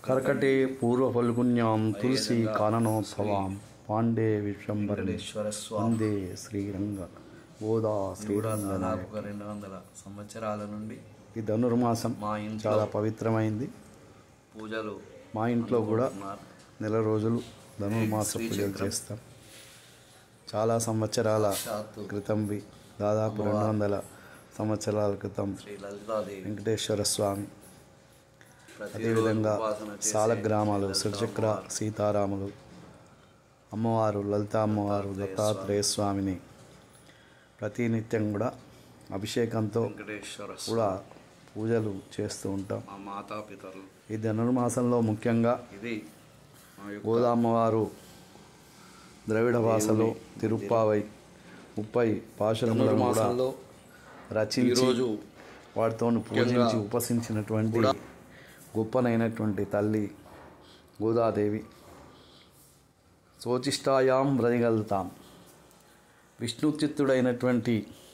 కర్కటే పూర్వ ఫల్గుణ్యాం తులసి కాననోత్సవాం పాండే విశ్వంబరం వెంకటేశ్వర స్వామి వందే శ్రీరంగ గోదా కూడా శ్రీరంగ దాదాపు ఒక రెండు వందల సంవత్సరాల నుండి ఈ ధనుర్మాసం మా ఇంట్లో చాలా పవిత్రమైంది పూజలు మా ఇంట్లో కూడా ఉన్నారు. నెల రోజులు ధనుర్మాస పూజలు చేస్తాం చాలా సంవత్సరాల సాక్షాత్తు క్రితంవి దాదాపు రెండు వందల సంవత్సరాల క్రితం శ్రీ లలితాదేవి వెంకటేశ్వర స్వామి ప్రతిరోజు అదేవిధంగా ఉపాసన చేసే సాలగ్రామాలు లలితా శ్రీచక్ర అమ్మవారు. సీతారాములు అమ్మవారు లలిత అమ్మవారు దత్తాత్రేయ స్వామిని ప్రతినిత్యం కూడా అభిషేకంతో వెంకటేశ్వర స్వామి కూడా పూజలు చేస్తూ ఉంటాం మా మాతాపితరులు ఈ ధనుర్మాసంలో ముఖ్యంగా ఇది మా యొక్క గోదామ్మవారు ద్రవిడ భాషలో తిరుప్పావై ముప్పై పాశురములను కూడా ధనుర్మాసంలో రచించి ఈరోజు వాటితో పూజించి ఉపసించినటువంటి గొప్పనైనటువంటి తల్లి గోదాదేవి శోచిష్టాయాం బ్రతిగలుగుతాం విష్ణుచిత్తుడైనటువంటి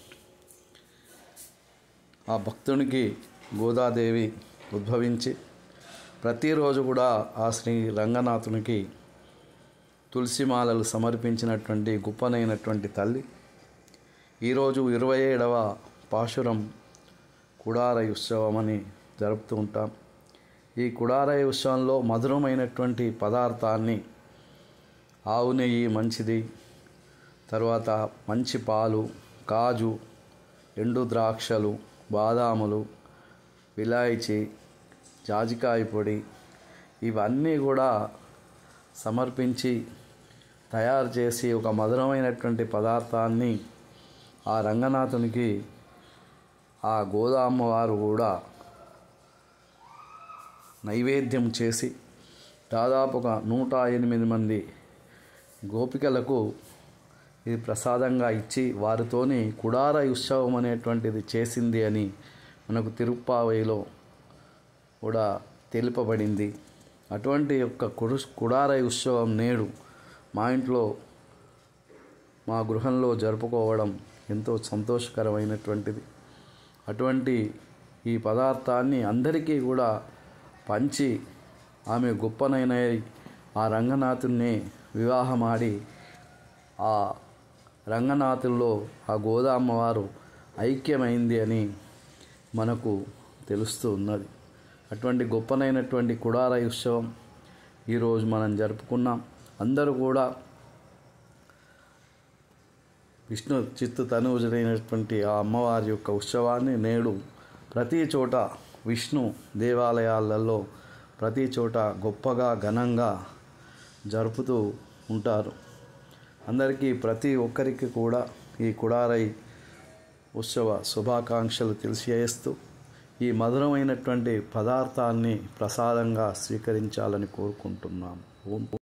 ఆ భక్తునికి గోదాదేవి ఉద్భవించి ప్రతిరోజు కూడా ఆ శ్రీ రంగనాథునికి తులసిమాలలు సమర్పించినటువంటి గొప్పనైనటువంటి తల్లి ఈరోజు ఇరవై ఏడవ పాశురం కుడారై ఉత్సవం అని జరుపుతూ ఉంటాం ఈ కుడారై ఉత్సవంలో మధురమైనటువంటి పదార్థాన్ని ఆవు నెయ్యి మంచిది తర్వాత మంచి పాలు కాజు ఎండు ద్రాక్షలు బాదాములు విలాయచి జాజికాయ పొడి ఇవన్నీ కూడా సమర్పించి తయారు చేసి ఒక మధురమైనటువంటి పదార్థాన్ని ఆ రంగనాథునికి ఆ గోదామ్మవారు కూడా నైవేద్యం చేసి దాదాపు ఒక నూట ఎనిమిది మంది గోపికలకు ఇది ప్రసాదంగా ఇచ్చి వారితోని కుడార ఉత్సవం అనేటువంటిది చేసింది అని మనకు తిరుప్పావైలో కూడా తెలుపబడింది అటువంటి యొక్క కురు కుడారై ఉత్సవం నేడు మా ఇంట్లో మా గృహంలో జరుపుకోవడం ఎంతో సంతోషకరమైనటువంటిది అటువంటి ఈ పదార్థాన్ని అందరికీ కూడా పంచి ఆమె గొప్పనైన ఆ రంగనాథుని వివాహమాడి ఆ రంగనాథుల్లో ఆ గోదామ్మవారు ఐక్యమైంది అని మనకు తెలుస్తూ ఉన్నది అటువంటి గొప్పనైనటువంటి కుడార ఉత్సవం ఈరోజు మనం జరుపుకున్నాం అందరూ కూడా విష్ణు చిత్తు తనుజులైనటువంటి ఆ అమ్మవారి యొక్క ఉత్సవాన్ని నేడు ప్రతి చోట విష్ణు దేవాలయాలలో ప్రతి చోట గొప్పగా ఘనంగా జరుపుతూ ఉంటారు అందరికీ ప్రతి ఒక్కరికి కూడా ఈ కుడారై ఉత్సవ శుభాకాంక్షలు తెలియజేస్తూ ఈ మధురమైనటువంటి పదార్థాన్ని ప్రసాదంగా స్వీకరించాలని కోరుకుంటున్నాం ఓం